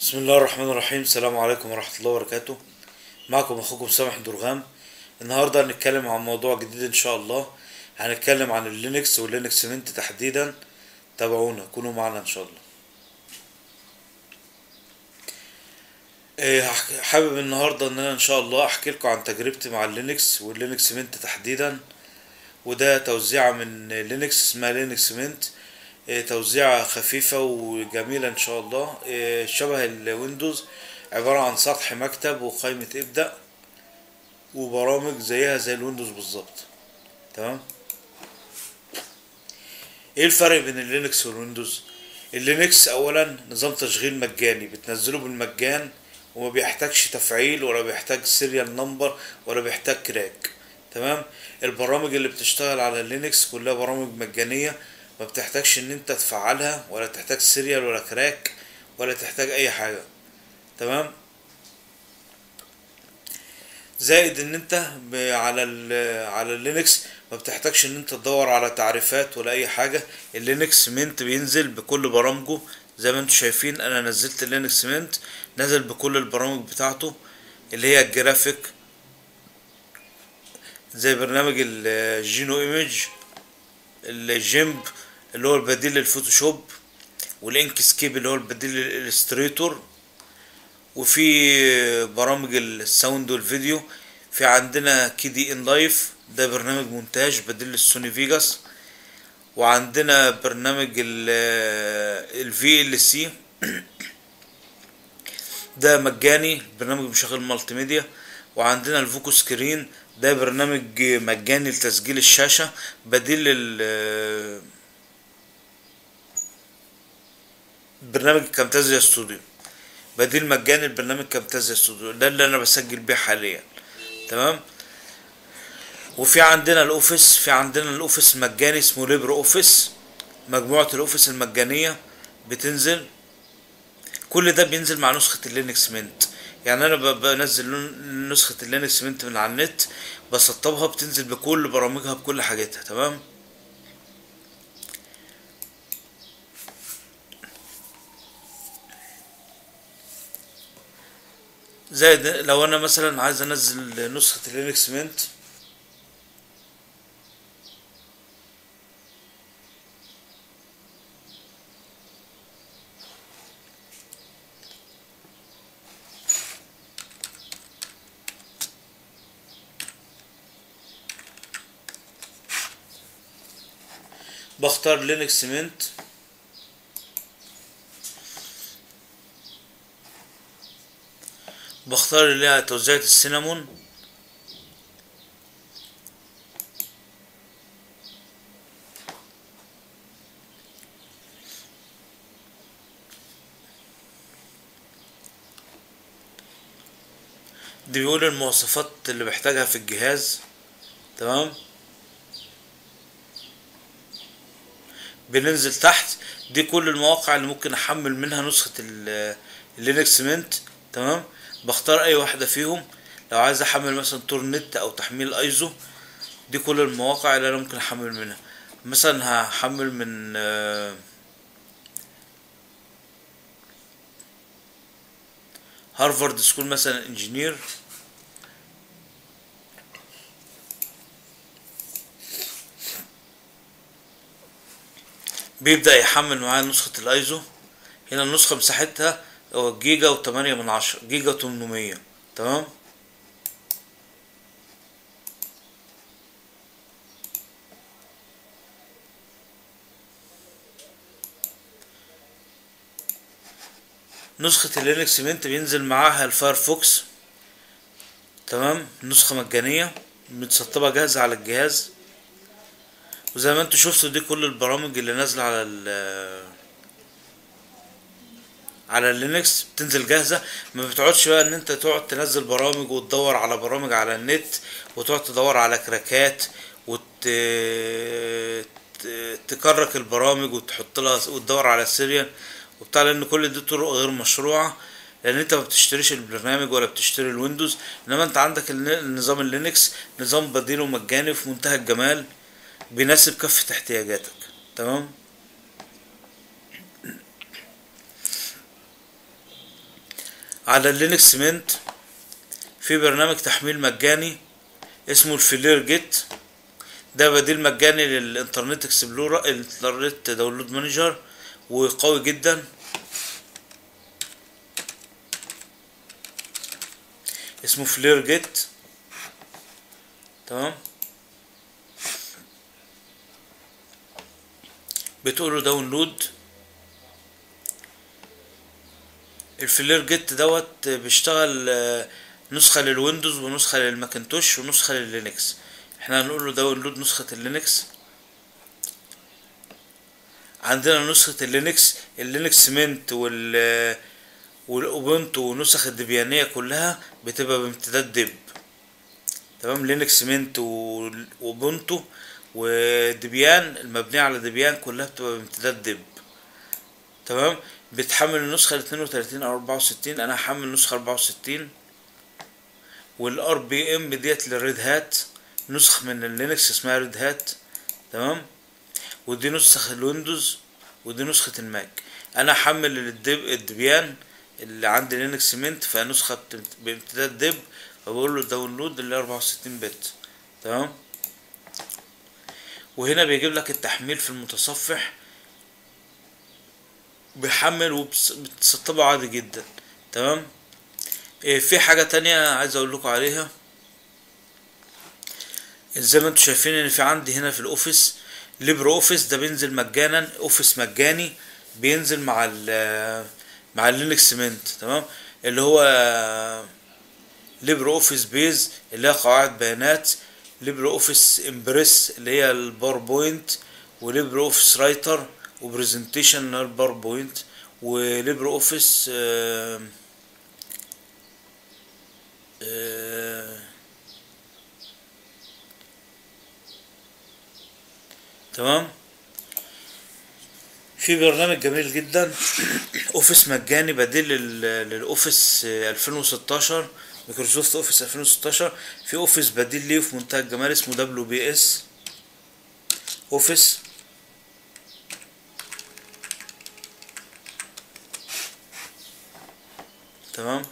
بسم الله الرحمن الرحيم السلام عليكم ورحمة الله وبركاته معكم أخوكم سامح درغام النهاردة هنتكلم عن موضوع جديد إن شاء الله هنتكلم عن اللينكس واللينكس منت تحديدا تابعونا كونوا معنا إن شاء الله إيه، هح- حابب النهاردة إن أنا إن شاء الله أحكي لكم عن تجربتي مع اللينكس واللينكس منت تحديدا وده توزيعة من لينكس اسمها لينكس منت إيه، توزيعة خفيفة وجميلة إن شاء الله إيه، شبه الويندوز عبارة عن سطح مكتب وقائمة ابدأ وبرامج زيها زي الويندوز بالظبط تمام ايه الفرق بين اللينكس والويندوز اللينكس اولا نظام تشغيل مجاني بتنزله بالمجان وما بيحتاجش تفعيل ولا بيحتاج سيريال نمبر ولا بيحتاج كراك تمام البرامج اللي بتشتغل على اللينكس كلها برامج مجانية ما بتحتاجش ان انت تفعلها ولا تحتاج سيريال ولا كراك ولا تحتاج اي حاجة تمام زائد ان انت ب- على ال على اللينكس ما بتحتاجش ان انت تدور على تعريفات ولا اي حاجه اللينكس منت بينزل بكل برامجه زي ما انتم شايفين انا نزلت اللينكس منت نزل بكل البرامج بتاعته اللي هي الجرافيك زي برنامج الجينو ايمج الجيمب اللي هو البديل للفوتوشوب والانكسكيب اللي هو البديل للالستريتور وفي برامج الساوند والفيديو في عندنا كي دي ان لايف ده برنامج مونتاج بديل للسوني فيجاس وعندنا برنامج الفي ال سي ده مجاني برنامج مشغل مالتي ميديا وعندنا الفوكو سكرين ده برنامج مجاني لتسجيل الشاشة بديل لل برنامج كامتازيا ستوديو بديل مجاني البرنامج كامتازيا ستوديو ده اللي انا بسجل بيه حاليا تمام وفي عندنا الاوفيس في عندنا الاوفيس مجاني اسمه ليبر اوفيس مجموعة الاوفيس المجانية بتنزل كل ده بينزل مع نسخة اللينكس منت يعني انا ب- بنزل لون- نسخة اللينكس منت من على النت بسطبها بتنزل بكل برامجها بكل حاجاتها تمام زائد لو انا مثلا عايز انزل نسخة اللينكس منت بختار لينكس منت بختار اللي هي توزيعة السينامون دي بيقول المواصفات اللي بحتاجها في الجهاز تمام بننزل تحت دي كل المواقع اللي ممكن احمل منها نسخة ال- اللينكس منت تمام بختار اي واحدة فيهم لو عايز احمل مثلا تورنت او تحميل ايزو دي كل المواقع اللي انا ممكن احمل منها مثلا هحمل من آه، هارفارد سكول مثلا انجينير بيبدأ يحمل معايا نسخة الايزو هنا النسخة مساحتها هو جيجا وتمانية من عشرة جيجا وتمنمية تمام نسخة اللينكس منت بينزل معاها الفايرفوكس تمام نسخة مجانية متسطبة جاهزة على الجهاز وزي ما انتوا شفتوا دي كل البرامج اللي نازلة على ال على اللينكس بتنزل جاهزة ما بتقعدش بقى ان انت تقعد تنزل برامج وتدور على برامج على النت وتقعد تدور على كراكات وت ت- تكرك البرامج وتحط لها وتدور على السيريال وبتاع لان كل دي طرق غير مشروعة لان انت ما بتشتريش البرنامج ولا بتشتري الويندوز انما انت عندك الن- النظام اللينكس نظام بديل ومجاني في منتهى الجمال بيناسب كافة احتياجاتك تمام على اللينكس منت في برنامج تحميل مجاني اسمه الفلير جيت ده بديل مجاني للانترنت اكسبلورر الانترنت داونلود مانجر وقوي جدا اسمه فلير جيت تمام بتقوله داونلود الفلير جيت دوت بيشتغل آه، نسخة للويندوز ونسخة للماكنتوش ونسخة لللينكس احنا هنقول له داونلود نسخة اللينكس عندنا نسخة اللينكس اللينكس منت وال والاوبنتو ونسخ الدبيانية كلها بتبقى بامتداد دب تمام لينكس منت واوبنتو ودبيان المبنية على دبيان كلها بتبقى بامتداد دب تمام بتحمل النسخة ال 32 او 64 انا هحمل النسخة 64 والار بي ام ديت للريد هات نسخ من اللينكس اسمها ريد هات تمام ودي نسخة الويندوز ودي نسخة الماك انا هحمل الدب الدبيان اللي عندي لينكس منت فنسخة بتمت- بامتداد دب فبقول له داونلود اللي 64 بت تمام وهنا بيجيب لك التحميل في المتصفح بيحمل وبتسطبه عادي جدا تمام إيه، في حاجة تانية عايز اقول لكم عليها زي ما انتم شايفين ان في عندي هنا في الاوفيس ليبر اوفيس ده بينزل مجانا اوفيس مجاني بينزل مع ال مع اللينكس منت تمام اللي هو ليبر اوفيس بيز اللي هي قواعد بيانات ليبر اوفيس امبريس اللي هي الباوربوينت وليبر اوفيس رايتر وبرزنتيشن اللي هي الباوربوينت وليبر اوفيس آه آه تمام في برنامج جميل جدا اوفيس مجاني بديل لل- للاوفيس آه، 2016 مايكروسوفت اوفيس 2016 في اوفيس بديل ليه في منتهى الجمال اسمه دبليو بي اس اوفيس تمام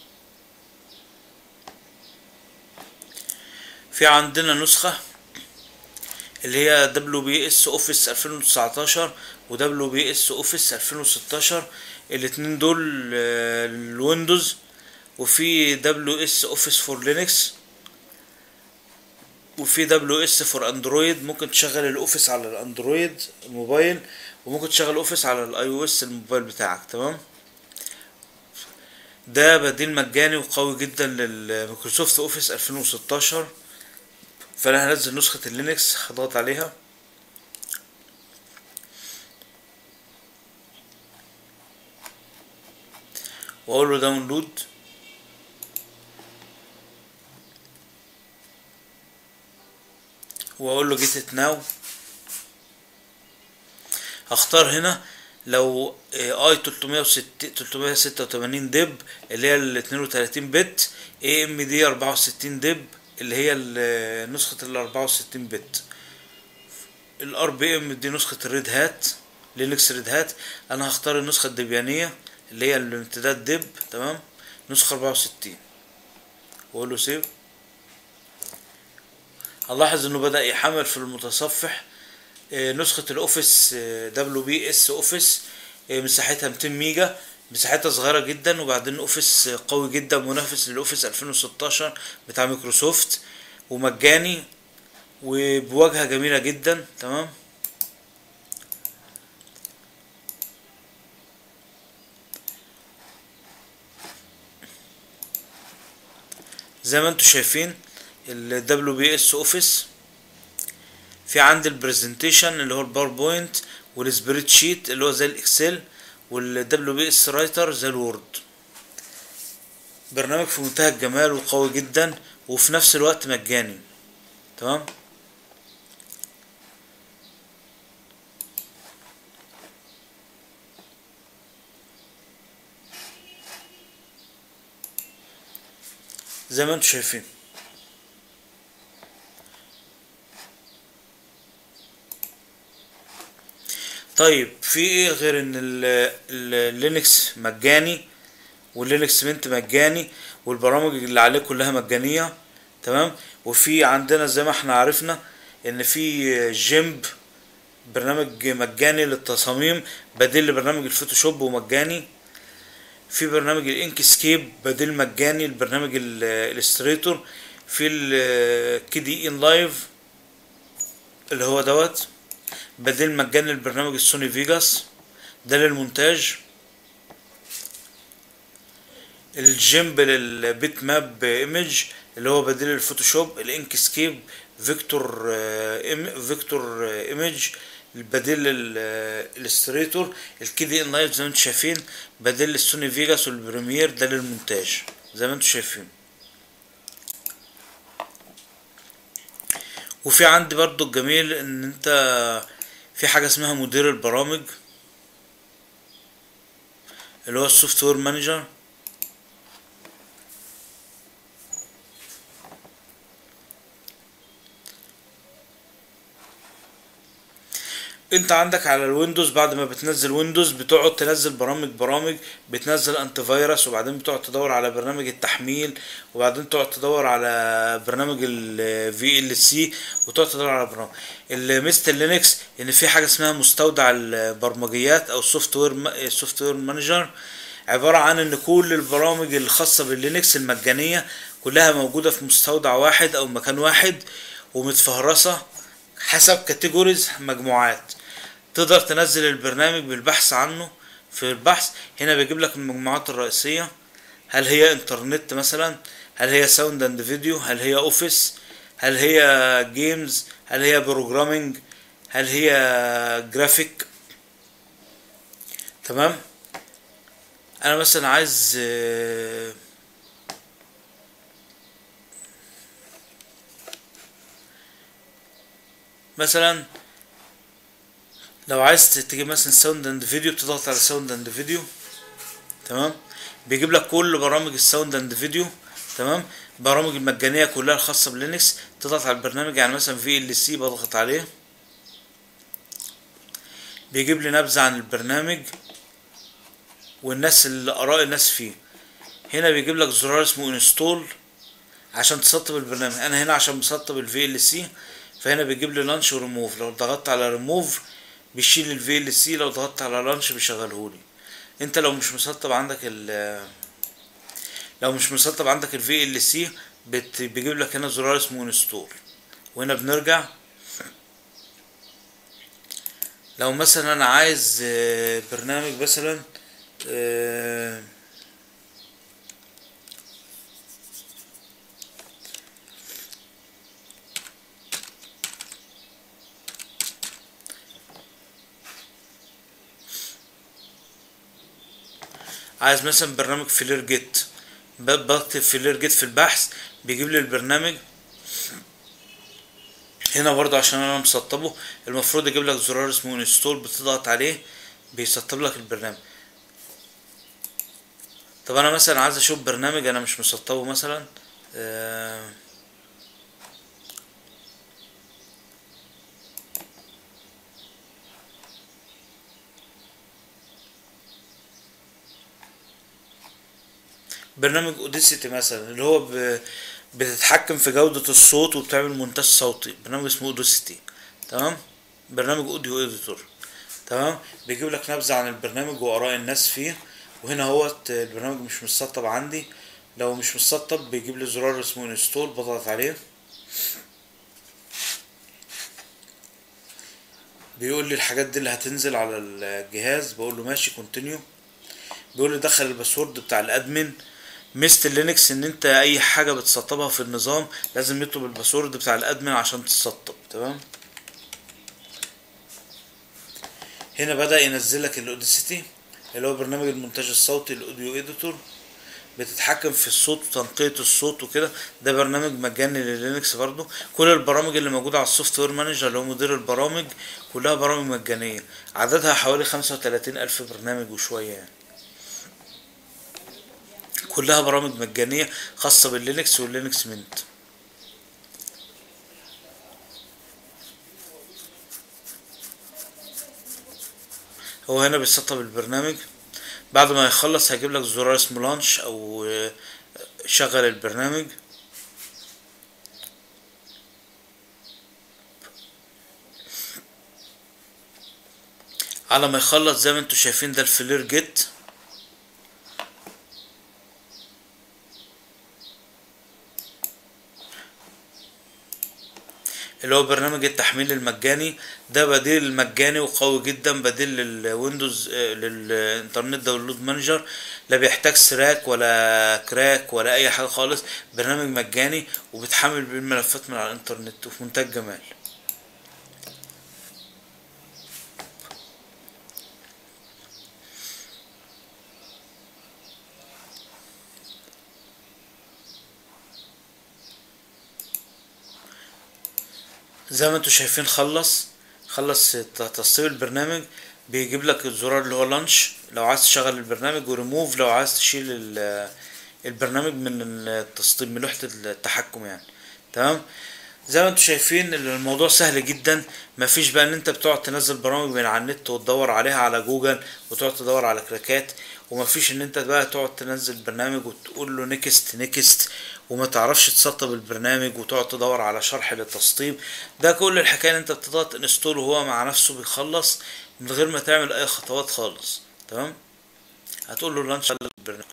في عندنا نسخة اللي هي دبليو بي اس اوفيس 2019 ودبليو بي اس اوفيس 2016 الاتنين دول آه، الويندوز وفي دبليو اس اوفيس فور لينكس وفي دبليو اس فور اندرويد ممكن تشغل الاوفيس على الاندرويد الموبايل وممكن تشغل اوفيس على الاي او اس الموبايل بتاعك تمام ده بديل مجاني وقوي جدا للمايكروسوفت اوفيس 2016 فانا هنزل نسخة اللينكس هضغط عليها واقول له داونلود واقول له جيت ات ناو هختار هنا لو اي 386 دب اللي هي ال 32 بت اي ام دي 64 دب اللي هي ال- نسخة ال 64 بت الار بي ام دي نسخة الريد هات لينكس ريد هات انا هختار النسخة الدبيانية اللي هي الامتداد دب تمام نسخة 64 واقول له سيف هنلاحظ انه بدأ يحمل في المتصفح آه، نسخة الاوفيس دبليو بي اس اوفيس آه، مساحتها 200 ميجا مساحتها صغيرة جدا وبعدين اوفيس آه، قوي جدا منافس للاوفيس 2016 بتاع مايكروسوفت ومجاني وبواجهة جميلة جدا تمام زي ما انتم شايفين ال WBS اوفيس في عندي البرزنتيشن اللي هو الباوربوينت والسبريد شيت اللي هو زي الاكسل وال WBS رايتر زي الوورد برنامج في منتهى الجمال وقوي جدا وفي نفس الوقت مجاني تمام زي ما انتم شايفين طيب في ايه غير ان ال- ال- اللينكس مجاني واللينكس منت مجاني والبرامج اللي عليه كلها مجانية تمام وفي عندنا زي ما احنا عرفنا ان في جيمب برنامج مجاني للتصاميم بديل لبرنامج الفوتوشوب ومجاني في برنامج الانكسكيب بديل مجاني لبرنامج الالستريتور في الكي دي ان لايف اللي هو دوت بديل مجاني لبرنامج السوني فيجاس ده للمونتاج الجيمب للبيت ماب ايمج اللي هو بديل الفوتوشوب الانكسكيب فيكتور ام فيكتور ايمج البديل للالستريتور الكي دي ان لايف زي ما انتم شايفين بديل للسوني فيجاس والبريمير ده للمونتاج زي ما انتم شايفين وفي عندي برضو الجميل ان انت في حاجه اسمها مدير البرامج اللي هو السوفت وير مانجر انت عندك على الويندوز بعد ما بتنزل ويندوز بتقعد تنزل برامج برامج بتنزل انتي فيروس وبعدين بتقعد تدور على برنامج التحميل وبعدين تقعد تدور على برنامج الفي ال سي وتقعد تدور على برامج ميزه اللينكس ان في حاجه اسمها مستودع البرمجيات او السوفت وير السوفت وير مانجر عباره عن ان كل البرامج الخاصه باللينكس المجانيه كلها موجوده في مستودع واحد او مكان واحد ومتفهرسه حسب كاتيجوريز مجموعات تقدر تنزل البرنامج بالبحث عنه في البحث هنا بيجيب لك المجموعات الرئيسية هل هي انترنت مثلا هل هي ساوند اند فيديو هل هي اوفيس هل هي جيمز هل هي بروجرامينج هل هي جرافيك تمام انا مثلا عايز مثلا لو عايز تجيب مثلا ساوند اند فيديو بتضغط على ساوند اند فيديو تمام بيجيب لك كل برامج الساوند اند فيديو تمام برامج المجانيه كلها الخاصه بلينكس تضغط على البرنامج يعني مثلا في ال سي بضغط عليه بيجيب لي نبذه عن البرنامج والناس اللي اراء الناس فيه هنا بيجيب لك زرار اسمه انستول عشان تسطب البرنامج انا هنا عشان مسطب الفي ال سي فهنا بيجيب لي لانش وريموف لو ضغطت على ريموف بيشيل الفي ال سي لو ضغطت على لانش بيشغلهولي انت لو مش مسطب عندك ال لو مش مسطب عندك الفي ال سي بيجيب لك هنا زرار اسمه انستول وهنا بنرجع لو مثلا انا عايز برنامج مثلا عايز مثلا برنامج فلير جيت بكتب فلير جيت في البحث بيجيب لي البرنامج هنا برضه عشان انا مسطبه المفروض يجيب لك زرار اسمه انستول بتضغط عليه بيسطب لك البرنامج طب انا مثلا عايز اشوف برنامج انا مش مسطبه مثلا آه برنامج اوديسيتي مثلا اللي هو ب... بتتحكم في جودة الصوت وبتعمل مونتاج صوتي برنامج اسمه اوديسيتي تمام برنامج اوديو اديتور تمام بيجيب لك نبذة عن البرنامج واراء الناس فيه وهنا هوت البرنامج مش مسطب عندي لو مش مسطب بيجيب لي زرار اسمه انستول بضغط عليه بيقول لي الحاجات دي اللي هتنزل على الجهاز بقول له ماشي كونتينيو بيقول لي دخل الباسورد بتاع الادمن ميزة اللينكس ان انت اي حاجة بتسطبها في النظام لازم يطلب الباسورد بتاع الادمن عشان تسطب تمام هنا بدأ ينزل لك الاوديسيتي اللي هو برنامج المونتاج الصوتي الاوديو اديتور بتتحكم في الصوت وتنقية الصوت وكده ده برنامج مجاني للينكس برضو كل البرامج اللي موجودة على السوفت وير مانجر اللي هو مدير البرامج كلها برامج مجانية عددها حوالي خمسة وتلاتين ألف برنامج وشوية يعني كلها برامج مجانية خاصة باللينكس واللينكس منت هو هنا بيسطب البرنامج بعد ما يخلص هيجيب لك زرار اسمه لانش او آه، شغل البرنامج على ما يخلص زي ما انتوا شايفين ده الفلير جيت اللي هو برنامج التحميل المجاني ده بديل مجاني وقوي جدا بديل للويندوز آه، للانترنت داونلود مانجر لا بيحتاج سراك ولا كراك ولا اي حاجه خالص برنامج مجاني وبتحمل بيه الملفات من على الانترنت وفي منتهى الجمال زي ما انتوا شايفين خلص خلص ت- تسطيب البرنامج بيجيب لك الزرار اللي هو لانش لو عايز تشغل البرنامج وريموف لو عايز تشيل ال- البرنامج من التسطيب من لوحة التحكم يعني تمام زي ما انتوا شايفين الموضوع سهل جدا مفيش بقى ان انت بتقعد تنزل برامج من على النت وتدور عليها على جوجل وتقعد تدور على كراكات ومفيش ان انت بقى تقعد تنزل برنامج وتقول له نيكست نيكست وما تعرفش تسطب البرنامج وتقعد تدور على شرح للتسطيب ده كل الحكايه ان انت بتضغط انستول وهو مع نفسه بيخلص من غير ما تعمل اي خطوات خالص تمام هتقول له لانش البرنامج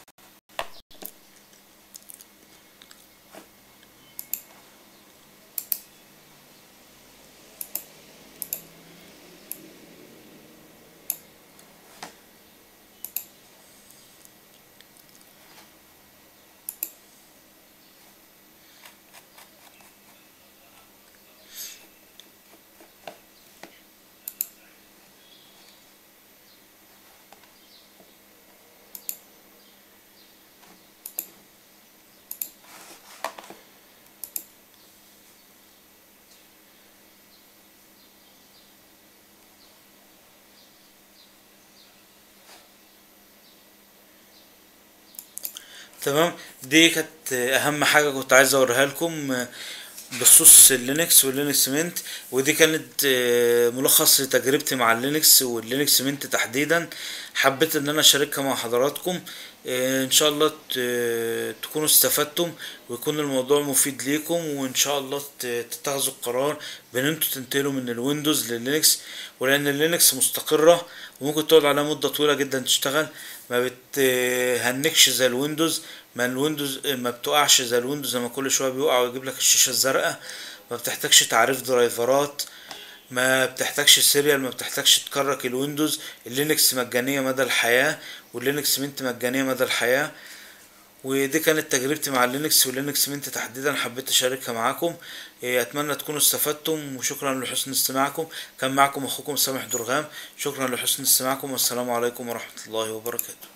تمام دي كانت اهم حاجه كنت عايز اوريها لكم آه، بخصوص اللينكس واللينكس مينت ودي كانت آه، ملخص لتجربتي مع اللينكس واللينكس مينت تحديدا حبيت ان انا اشاركها مع حضراتكم آه، ان شاء الله ت- تكونوا استفدتم ويكون الموضوع مفيد ليكم وان شاء الله ت- تتخذوا القرار بان انتوا تنتقلوا من الويندوز لللينكس ولان اللينكس مستقرة وممكن تقعد عليها مدة طويلة جدا تشتغل ما بتهنكش زي الويندوز ما الويندوز ما بتقعش زي الويندوز لما كل شويه بيقع ويجيب لك الشاشه الزرقاء ما بتحتاجش تعريف درايفرات ما بتحتاجش سيريال ما بتحتاجش تكرك الويندوز اللينكس مجانيه مدى الحياه واللينكس مينت مجانيه مدى الحياه ودي كانت تجربتي مع اللينكس واللينكس مينت تحديدا حبيت اشاركها معاكم إيه، اتمنى تكونوا استفدتم وشكرا لحسن استماعكم كان معكم اخوكم سامح درغام شكرا لحسن استماعكم والسلام عليكم ورحمه الله وبركاته